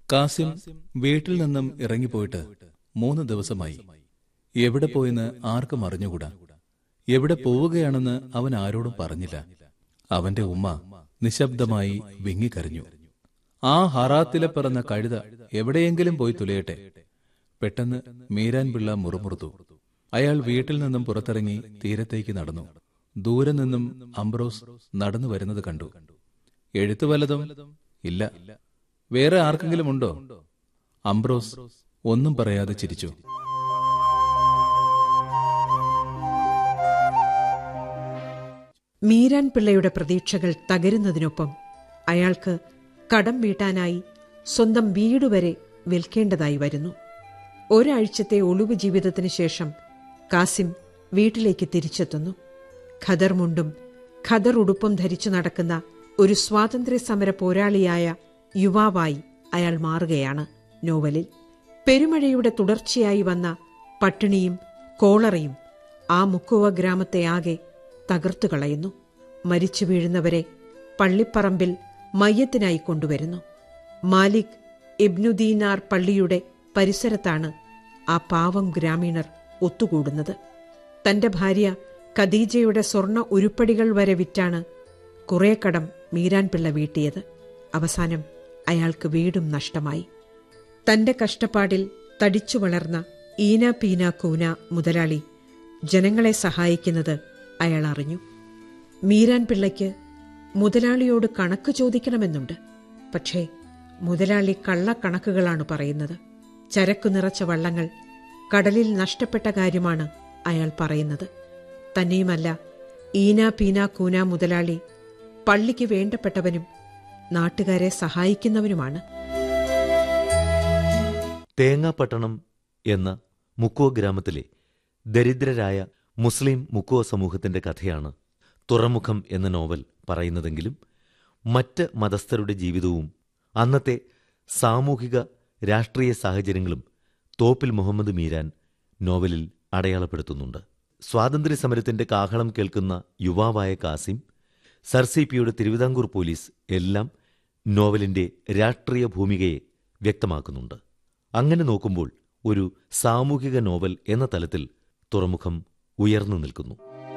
കാസിം വീട്ടിൽ നിന്നും ഇറങ്ങിപ്പോയിട്ട് മൂന്ന് ദിവസമായി എവിടെ പോയെന്ന് ആർക്കും അറിഞ്ഞുകൂടാ എവിടെ പോവുകയാണെന്ന് അവൻ ആരോടും പറഞ്ഞില്ല അവന്റെ ഉമ്മ നിശബ്ദമായി വിങ്ങിക്കരഞ്ഞു ആ ഹറാത്തിലെ പിറന്ന കഴുത എവിടെയെങ്കിലും പോയി തുലയട്ടെ പെട്ടെന്ന് മീരാൻ പിള്ള മുറുമുറുത്തു അയാൾ വീട്ടിൽ നിന്നും പുറത്തിറങ്ങി തീരത്തേക്ക് നടന്നു ദൂരെ നിന്നും അംബ്രോസ് നടന്നു വരുന്നത് കണ്ടു എഴുത്തു വല്ലതും ഇല്ല വേറെ ആർക്കെങ്കിലും ഉണ്ടോ അംബ്രോസ് ഒന്നും പറയാതെ ചിരിച്ചു മീരാൻ പിള്ളയുടെ പ്രതീക്ഷകൾ തകരുന്നതിനൊപ്പം അയാൾക്ക് കടം വീട്ടാനായി സ്വന്തം വീട് വരെ വിൽക്കേണ്ടതായി വരുന്നു ഒരാഴ്ചത്തെ ഒളിവ് ജീവിതത്തിന് ശേഷം കാസിം വീട്ടിലേക്ക് തിരിച്ചെത്തുന്നു ഖദർ മുണ്ടും ഖദർ ഉടുപ്പും ധരിച്ചു നടക്കുന്ന ഒരു സ്വാതന്ത്ര്യ സമര പോരാളിയായ യുവാവായി അയാൾ മാറുകയാണ് നോവലിൽ പെരുമഴയുടെ തുടർച്ചയായി വന്ന പട്ടിണിയും കോളറയും ആ മുക്കുവ ഗ്രാമത്തെ ആകെ തകർത്തു കളയുന്നു മരിച്ചു വീഴുന്നവരെ പള്ളിപ്പറമ്പിൽ മയ്യത്തിനായി കൊണ്ടുവരുന്നു മാലിക് ഇബ്നുദീനാർ പള്ളിയുടെ പരിസരത്താണ് ആ പാവം ഗ്രാമീണർ ഒത്തുകൂടുന്നത് തന്റെ ഭാര്യ ഖദീജയുടെ സ്വർണ ഉരുപ്പടികൾ വരെ വിറ്റാണ് കുറെ കടം മീരാൻ പിള്ള വീട്ടിയത് അവസാനം അയാൾക്ക് വീടും നഷ്ടമായി തന്റെ കഷ്ടപ്പാടിൽ തടിച്ചു വളർന്ന ഈന പീന കൂന മുതലാളി ജനങ്ങളെ സഹായിക്കുന്നത് അയാൾ അറിഞ്ഞു മീരാൻ പിള്ളയ്ക്ക് മുതലാളിയോട് കണക്ക് ചോദിക്കണമെന്നുണ്ട് പക്ഷേ മുതലാളി കള്ളക്കണക്കുകളാണ് പറയുന്നത് ചരക്കു നിറച്ച വള്ളങ്ങൾ കടലിൽ നഷ്ടപ്പെട്ട കാര്യമാണ് അയാൾ പറയുന്നത് തന്നെയുമല്ല ഈന പീന കൂന മുതലാളി പള്ളിക്ക് വേണ്ടപ്പെട്ടവനും നാട്ടുകാരെ സഹായിക്കുന്നവനുമാണ് തേങ്ങാപ്പട്ടണം എന്ന മുക്കുവ ഗ്രാമത്തിലെ ദരിദ്രരായ മുസ്ലിം മുക്കുവ സമൂഹത്തിന്റെ കഥയാണ് തുറമുഖം എന്ന നോവൽ പറയുന്നതെങ്കിലും മറ്റ് മതസ്ഥരുടെ ജീവിതവും അന്നത്തെ സാമൂഹിക രാഷ്ട്രീയ സാഹചര്യങ്ങളും തോപ്പിൽ മുഹമ്മദ് മീരാൻ നോവലിൽ അടയാളപ്പെടുത്തുന്നുണ്ട് സ്വാതന്ത്ര്യസമരത്തിന്റെ കാഹളം കേൾക്കുന്ന യുവാവായ കാസിം സർ സി പിയുടെ തിരുവിതാംകൂർ പോലീസ് എല്ലാം നോവലിന്റെ രാഷ്ട്രീയ ഭൂമികയെ വ്യക്തമാക്കുന്നുണ്ട് അങ്ങനെ നോക്കുമ്പോൾ ഒരു സാമൂഹിക നോവൽ എന്ന തലത്തിൽ തുറമുഖം ഉയർന്നു നിൽക്കുന്നു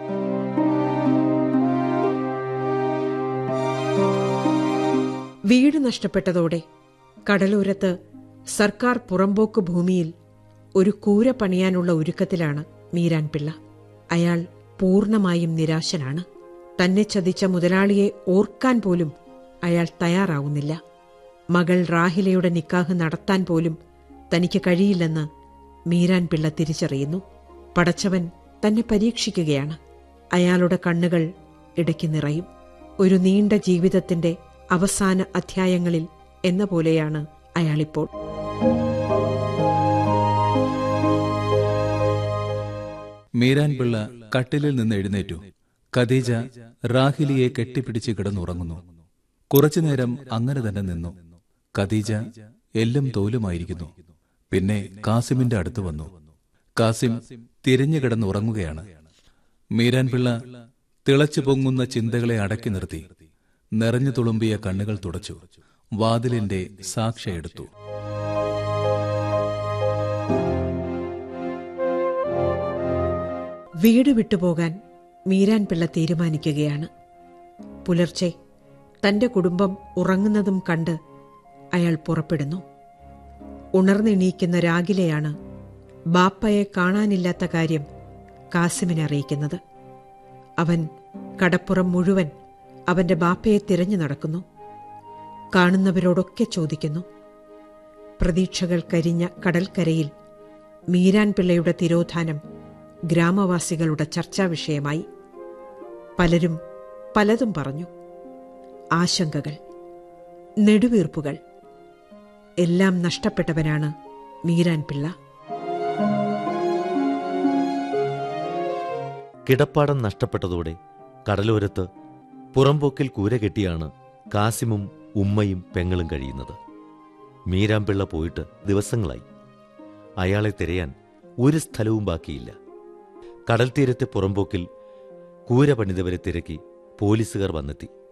വീട് നഷ്ടപ്പെട്ടതോടെ കടലോരത്ത് സർക്കാർ പുറമ്പോക്ക് ഭൂമിയിൽ ഒരു കൂര പണിയാനുള്ള ഒരുക്കത്തിലാണ് മീരാൻ പിള്ള അയാൾ പൂർണ്ണമായും നിരാശനാണ് തന്നെ ചതിച്ച മുതലാളിയെ ഓർക്കാൻ പോലും അയാൾ തയ്യാറാവുന്നില്ല മകൾ റാഹിലയുടെ നിക്കാഹ് നടത്താൻ പോലും തനിക്ക് കഴിയില്ലെന്ന് മീരാൻ പിള്ള തിരിച്ചറിയുന്നു പടച്ചവൻ തന്നെ പരീക്ഷിക്കുകയാണ് അയാളുടെ കണ്ണുകൾ ഇടയ്ക്ക് നിറയും ഒരു നീണ്ട ജീവിതത്തിന്റെ അവസാന അധ്യായങ്ങളിൽ എന്ന പോലെയാണ് അയാളിപ്പോൾ മീരാൻ പിള്ള കട്ടിലിൽ നിന്ന് എഴുന്നേറ്റു ഖദീജ റാഹിലിയെ കെട്ടിപ്പിടിച്ച് കിടന്നുറങ്ങുന്നു കുറച്ചുനേരം അങ്ങനെ തന്നെ നിന്നു ഖദീജ എല്ലും തോലുമായിരിക്കുന്നു പിന്നെ കാസിമിന്റെ അടുത്ത് വന്നു കാസിം തിരിഞ്ഞു കിടന്നുറങ്ങുകയാണ് മീരാൻ പിള്ള തിളച്ചു പൊങ്ങുന്ന ചിന്തകളെ അടക്കി നിർത്തി നിറഞ്ഞു തുളുമ്പിയ കണ്ണുകൾ തുടച്ചു വാതിലിന്റെ സാക്ഷ എടുത്തു വീട് വിട്ടുപോകാൻ മീരാൻ പിള്ള തീരുമാനിക്കുകയാണ് പുലർച്ചെ തന്റെ കുടുംബം ഉറങ്ങുന്നതും കണ്ട് അയാൾ പുറപ്പെടുന്നു ഉണർന്നെണീക്കുന്ന രാഗിലെയാണ് ബാപ്പയെ കാണാനില്ലാത്ത കാര്യം കാസിമിനെ അറിയിക്കുന്നത് അവൻ കടപ്പുറം മുഴുവൻ അവന്റെ ബാപ്പയെ തിരഞ്ഞു നടക്കുന്നു കാണുന്നവരോടൊക്കെ ചോദിക്കുന്നു പ്രതീക്ഷകൾ കരിഞ്ഞ കടൽക്കരയിൽ മീരാൻ പിള്ളയുടെ തിരോധാനം ഗ്രാമവാസികളുടെ ചർച്ചാ വിഷയമായി പലരും പലതും പറഞ്ഞു ആശങ്കകൾ നെടുവീർപ്പുകൾ എല്ലാം നഷ്ടപ്പെട്ടവനാണ് മീരാൻ പിള്ള കിടപ്പാടം നഷ്ടപ്പെട്ടതോടെ കടലോരത്ത് പുറംപോക്കിൽ കൂര കെട്ടിയാണ് കാസിമും ഉമ്മയും പെങ്ങളും കഴിയുന്നത് മീരാമ്പിള്ള പോയിട്ട് ദിവസങ്ങളായി അയാളെ തിരയാൻ ഒരു സ്ഥലവും ബാക്കിയില്ല കടൽത്തീരത്തെ പുറംപോക്കിൽ കൂര പണിതവരെ തിരക്കി പോലീസുകാർ വന്നെത്തി